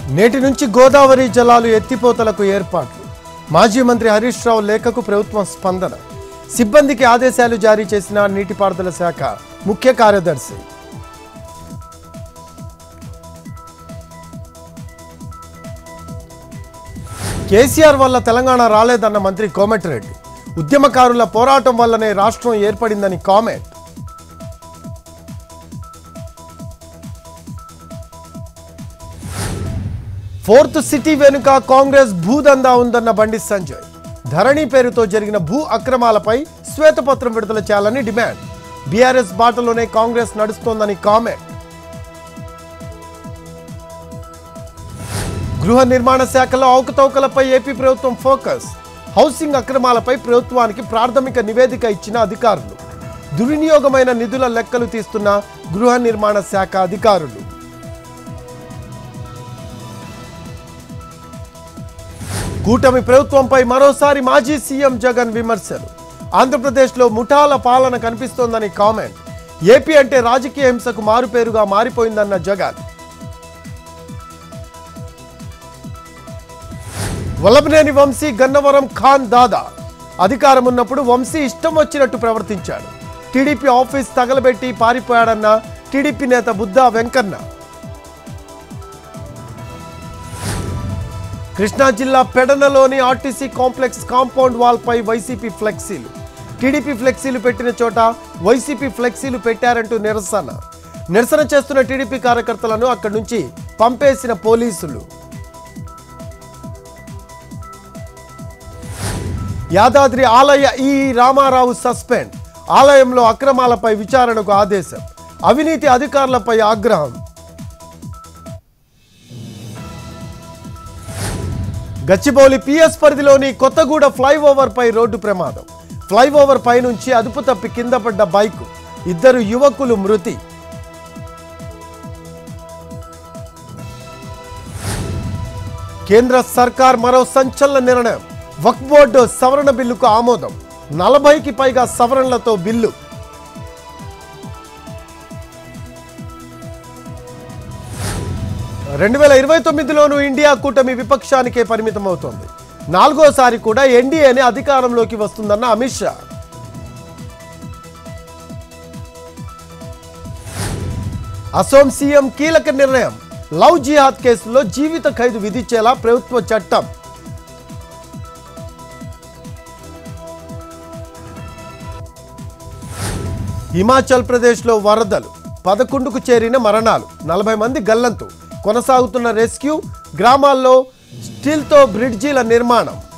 నేటి నుంచి గోదావరి జలాలు ఎత్తిపోతలకు ఏర్పాట్లు మాజీ మంత్రి హరీష్ రావు లేఖకు ప్రభుత్వం స్పందన సిబ్బందికి ఆదేశాలు జారీ చేసిన నీటిపారుదల శాఖ ముఖ్య కార్యదర్శి కేసీఆర్ వల్ల తెలంగాణ రాలేదన్న మంత్రి కోమటిరెడ్డి ఉద్యమకారుల పోరాటం వల్లనే రాష్ట్రం ఏర్పడిందని కామెంట్ ఫోర్త్ సిటీ వెనుక కాంగ్రెస్ భూదందా ఉందన్న బండి సంజయ్ ధరణి పేరుతో జరిగిన భూ అక్రమాలపై శ్వేతపత్రం విడుదల చేయాలని డిమాండ్ బీఆర్ఎస్ బాటలోనే కాంగ్రెస్ నడుస్తోందని కామెంట్ గృహ నిర్మాణ శాఖలో అవకతవకలపై ఏపీ ప్రభుత్వం ఫోకస్ హౌసింగ్ అక్రమాలపై ప్రభుత్వానికి ప్రాథమిక నివేదిక ఇచ్చిన అధికారులు దుర్వినియోగమైన నిధుల లెక్కలు తీస్తున్న గృహ నిర్మాణ శాఖ అధికారులు కూటమి ప్రభుత్వంపై మరోసారి మాజీ సీఎం జగన్ విమర్శలు ఆంధ్రప్రదేశ్లో ముఠాల పాలన కనిపిస్తోందని కామెంట్ ఏపీ అంటే రాజకీయ హింసకు మారుపేరుగా మారిపోయిందన్న జగన్ వల్లభనేని వంశీ గన్నవరం ఖాన్ దాదా అధికారం ఉన్నప్పుడు వంశీ ఇష్టం వచ్చినట్టు ప్రవర్తించాడు టీడీపీ ఆఫీస్ తగలబెట్టి పారిపోయాడన్న టీడీపీ నేత బుద్ధా వెంకన్న కృష్ణా జిల్లా పెడనలోని ఆర్టీసీ కాంప్లెక్స్ కాంపౌండ్ వాల్ పై వైసీపీ ఫ్లెక్సీలు టీడీపీ ఫ్లెక్సీలు పెట్టిన చోట వైసీపీ ఫ్లెక్సీలు పెట్టారంటూ నిరసన నిరసన చేస్తున్న టీడీపీ కార్యకర్తలను అక్కడి నుంచి పంపేసిన పోలీసులు యాదాద్రి ఆలయ ఈ రామారావు సస్పెండ్ ఆలయంలో అక్రమాలపై విచారణకు ఆదేశం అవినీతి అధికారులపై ఆగ్రహం గచ్చిబౌలి పిఎస్ పరిధిలోని కొత్తగూడ ఫ్లైఓవర్ పై రోడ్డు ప్రమాదం ఫ్లైఓవర్ పై నుంచి అదుపు తప్పి కింద పడ్డ బైక్ ఇద్దరు యువకులు మృతి కేంద్ర సర్కార్ మరో సంచలన నిర్ణయం వక్ఫ్ బోర్డు సవరణ బిల్లుకు ఆమోదం నలభైకి పైగా సవరణలతో బిల్లు రెండు వేల ఇరవై తొమ్మిదిలోనూ ఇండియా కూటమి విపక్షానికే పరిమితం అవుతోంది నాలుగోసారి కూడా ఎన్డీఏనే అధికారంలోకి వస్తుందన్న అమిత్ షా అసోం సీఎం కీలక నిర్ణయం లవ్ జిహాద్ కేసులో జీవిత ఖైదు విధించేలా ప్రభుత్వ చట్టం హిమాచల్ ప్రదేశ్లో వరదలు పదకొండుకు చేరిన మరణాలు నలభై మంది గల్లంతు కొనసాగుతున్న రెస్క్యూ గ్రామాల్లో స్టీల్తో బ్రిడ్జీల నిర్మాణం